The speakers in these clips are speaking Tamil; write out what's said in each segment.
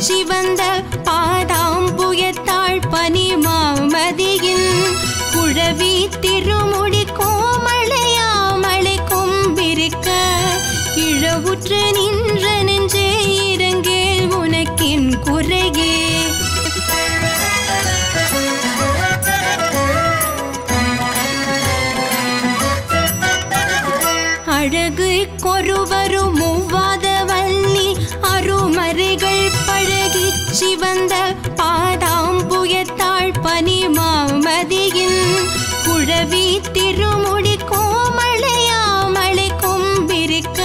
சிவந்த பாதாம்புயத்தாள் பனி மாமதியின் குழவி திருமுடி கோமளையாமலை கொம்பிருக்க இழவுற்று நின்ற நெஞ்சே இறங்கேல் உனக்கின் குறையே அழகு கொருவரும் மூவாத வள்ளி அருமறைகள் பழகி சிவந்த பாதாம்புயத்தாள் பனி மாமதியின் குழவி திருமுடி கோமளையாமலை கொம்பிருக்க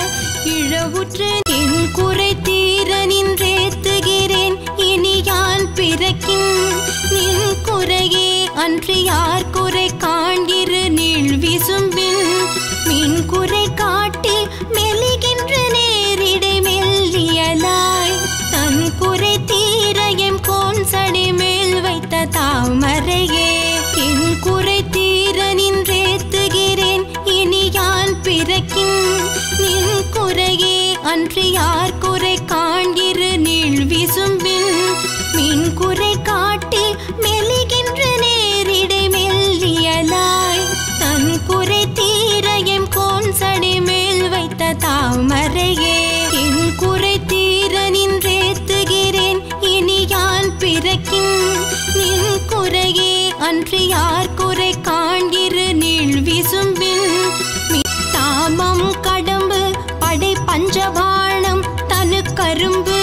இழவுற்று என் குறை தீர நின்றேத்துகிறேன் இனி யான் பிறக்கின் நின் குறையே அன்று யார் குறை காண்கிறு நீள் விசும்பின் மின் குறை காட்டி மெலிகின்ற நேரிடை மெல்லியலாய் தன் குறை தீர எம் கோன் சடி மேல் வைத்த தாமரையே என் குறை தீர நின்றேத்துகிறேன் இனி யான் பிறக்கின் நின் குறையே அன்று யார் குறை காண்கிறு நீள் விசும்பின் மின் குறை காட்டி மெலிகின்ற நேரிடை மெல்லியலாய் தன் குறை தீர எம் கோன் சடி மேல் வைத்த தாமரையே என் குறை தீர நின்றேத்துகிறேன் இனி யான் பிறக்கின் நின் குறையே அன்று யார் குறை காண்கிறு நீள் விசும்பின் மி- தாமம் கடம்பு படை பஞ்சபாணம் தனு கரும்பு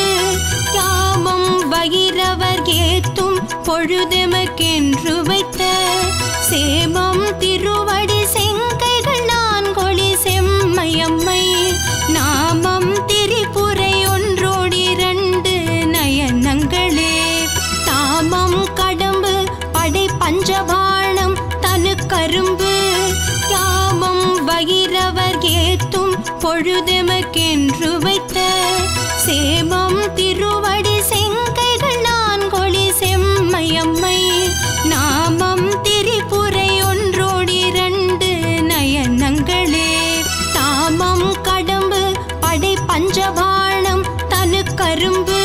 யாமம் வகிரவர் ஏத்தும் பொழுதெமக்கென்று வைத்த சேமம் திருவடி செங்கைகள் நான் கொளி செம்மையம்மை நாமம் திரிபுரை ஒன்றோடி இரண்டு நயனங்களே தாமம் கடம்பு படை பஞ்சபாணம் தனு கரும்பு யாமம் வகிரவர் ஏத்தும் பொழுதெமக்கென்று வைத்த சேமம் திருவடி செங்கைகள் நான் கொளி செம்மையம்மை நாமம் திரிபுரை ஒன்றோடி இரண்டு நயனங்களே தாமம் கடம்பு படை பஞ்சபாணம் தனு கரும்பு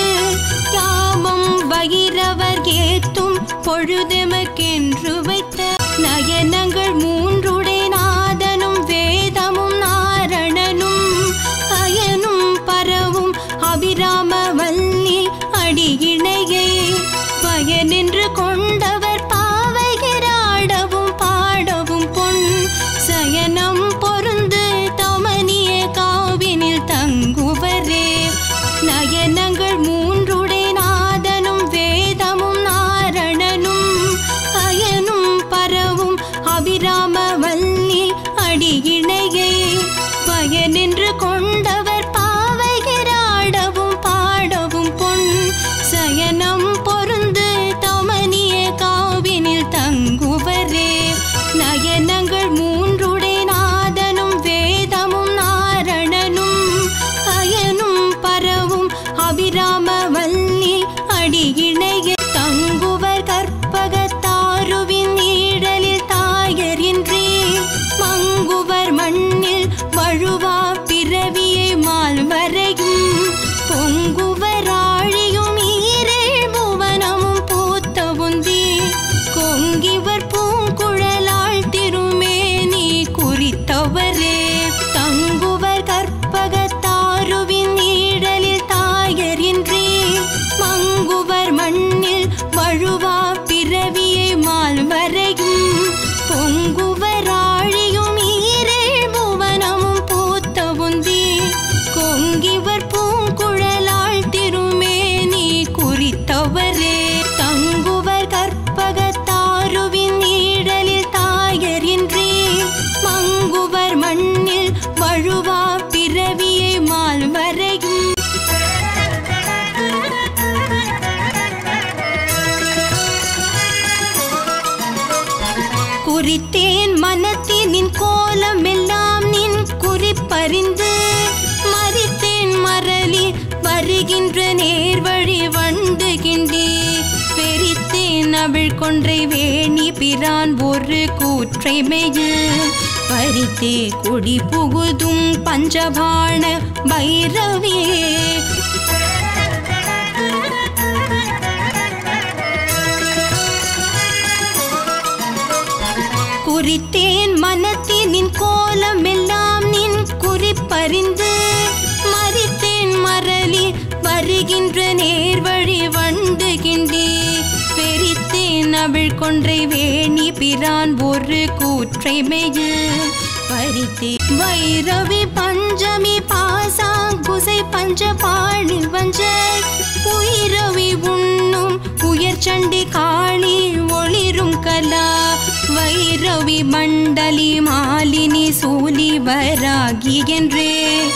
யாமம் வகிரவர் ஏத்தும் பொழுதெமக்கென்று வைத்த நயனங்கள் மூன்றுடை நாதனும் வேதமும் நாரணனும் அயனும் பரவும் அபிராம வல்லி அடியிணையை பயனின்று கொண்டவர் பாவைகிறாடவும் பாடவும் பொன் சயனம் பொருந்து தமனிய காவினில் தங்குவரே நயனங்கள் மூன்றுடை நாதனும் வேதமும் நாரணனும் அயனும் பரவும் அபிராம வல்லி அடியிணையை பயனின்று கொண்டவர் பாவைகிறாடவும் பாடவும் பொன் சயனம் பொருந்து தமனிய காவினில் தங்குவரே நயனங்கள் மூன்றுடை நாதனும் வேதமும் நாரணனும் அயனும் பரவும் அபிராம வல்லி அடியிணைய தங்குவர் கற்பகத்தாருவின் நீழலில் தாயரின்றி மங்குவர் மண்ணில் வழுவா பிறவியை மால்வரையும் பொங்குவர் ஆழியும் ஈரேழ் புவனமும் பூத்த உந்தி கொங்கிவர் பூங்குழலாள் திருமேனி குறித்தவரே தங்குவர் கற்பகத்தாருவின் நீழலில் தாயரின்றி மங்குவர் மண்ணில் வழுவா பிறவியை மால்வரையும் பொங்குவர் ஆழியும் ஈரேழ் புவனமும் பூத்த உந்தி கொங்கிவர் பூங்குழலாள் திருமேனி குறித்தவரே தங்குவர் கற்பகத்தாருவின் நீழலில் தாயரின்றி மங்குவர் மண்ணில் வழுவா பிறவியை மால்வரையும் குறித்தேன் மனத்தினின் கோலம் எல்லாம் நின் குறிப்பறிந்து மறித்தேன் மரளி வருகின்ற நேர்வழி வண்டுகின்றே வெறித்தேன் அவிழ் கொன்றை வேணி பிரான் ஒரு கூற்றை மெயில் பறித்தே குடி புகுதும் பஞ்சபாண பைரவியே குறிப்பறிந்து மறித்தேன் மரளி வருகின்ற நேர்வழி வண்டு கிண்டி வெறித்தேன் அவிழ் கொன்றை வேணி பிரான் ஒரு கூற்றை மெயில் பறித்தே வைரவி பஞ்சமி பாசா குசை பஞ்ச பாணி வஞ்ச உயிரவி உண்ணும் உயர் சண்டி காளி ஒளிரும் கலா வைரவி மண்டலி மாலினி சூலி வராகி என்றே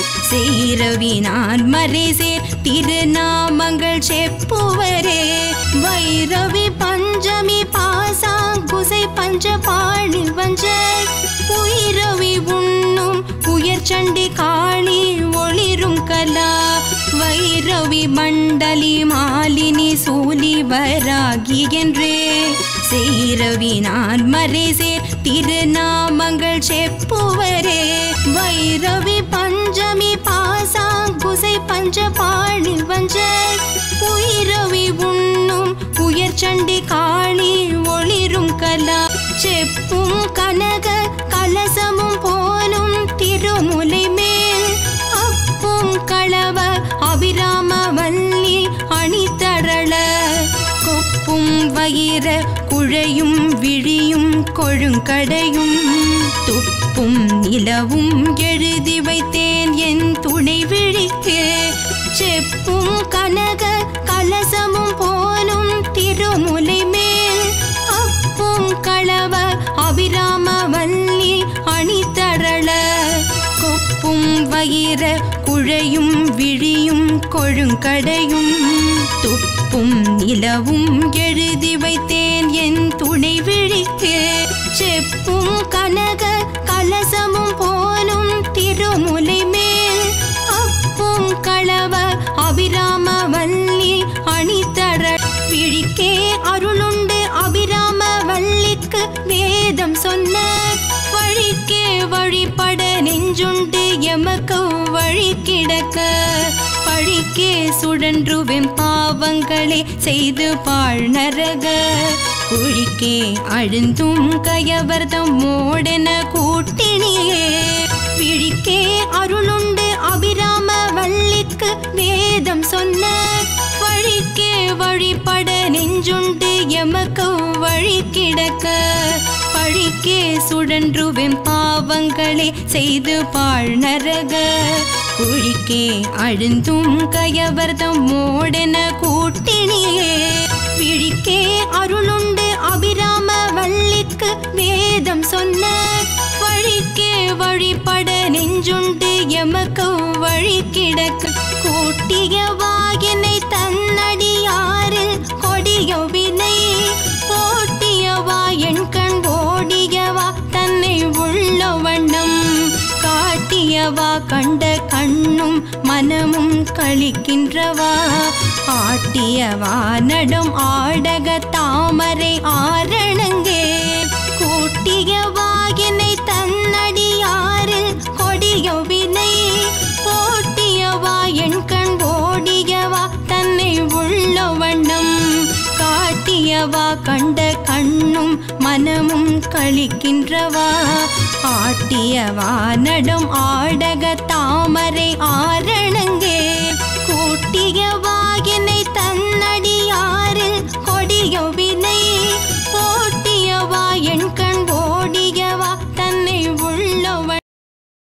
செய்ரவி நான் மறைசே திருநாமங்கள் செப்புவரே வைரவி பஞ்சமி பாசா குசை பஞ்ச பாணி வஞ்ச உயிரவி உண்ணும் உயர் சண்டி காளி ஒளிரும் கலா வைரவி மண்டலி மாலினி சூலி வராகி என்றே செய்ரவி நான் மறைசே திருநாமங்கள் செப்புவரே வைரவி பஞ்சமி பாசா குசை பஞ்ச பாணி வஞ்ச உயிரவி உண்ணும் உயர் சண்டி காளி ஒளிரும் கலா செப்பும் கனக கலசமும் போலும் திருமுலை மேல் அப்பும் களவ அபிராம வல்லி அணித்தரள கொப்பும் வயிற குழையும் விழியும் கொழுங்கடையும் துப்பும் நிலவும் எழுதி வைத்தேன் என் துணை விழிக்கு செப்பும் கனக கலசமும் போலும் திருமுலை மேல் அப்பும் களவ அபிராம வல்லி அணித்தரள கொப்பும் வயிற குழையும் விழியும் கொழுங்கடையும் துப்பும் நிலவும் எழுதி வைத்தேன் என் துணை விழிக்கு செப்பும் கனக கலசமும் போலும் திருமுலை மேல் அப்பும் களவ அபிராம வல்லி அணித்தர விழிக்கே அருளுண்டு அபிராம வல்லிக்கு வேதம் சொன்ன வழிக்கே வழிபட நெஞ்சுண்டு எமக்கு வழி கிடக்க பழிக்கே சுழன்றுவெம் பாவங்களே செய்து பாழ் நரக குழிக்கே அழுந்தும் கயவர்தம் மோடென கூட்டினியே விழிக்கே அருளுண்டு அபிராம வல்லிக்கு வேதம் சொன்ன வழிக்கே வழிபட நெஞ்சுண்டு எமக்கு வழி கிடக்க பழிக்கே சுழன்றுவெம் பாவங்களே செய்து பாழ் நரக குழிக்கே அழுந்தும் கயவர்தம் மோடென கூட்டினியே விழிக்கே அருளுண்டு அபிராம வல்லிக்கு வேதம் சொன்ன வழிக்கே வழிபட நெஞ்சுண்டு எமக்கு வழி கிடக்க கூட்டிய வாயினை தன்னடியாரில் கொடிய வினை ஓட்டியவா என் கண் ஓடியவா தன்னை உள்ள வண்ணம் காட்டியவா கண்ட கண்ணும் மனமும் கழிக்கின்றவா ஆட்டியவா நடம் ஆடக தாமரை ஆரணங்கே கூட்டியவா என்னை தன்னடியாரில் கொடிய வினை ஓட்டியவா என் கண் ஓடியவா தன்னை உள்ள வண்ணம் காட்டியவா கண்ட கண்ணும் மனமும் கழிக்கின்றவா ஆட்டியவா நடம் ஆடக தாமரை ஆரண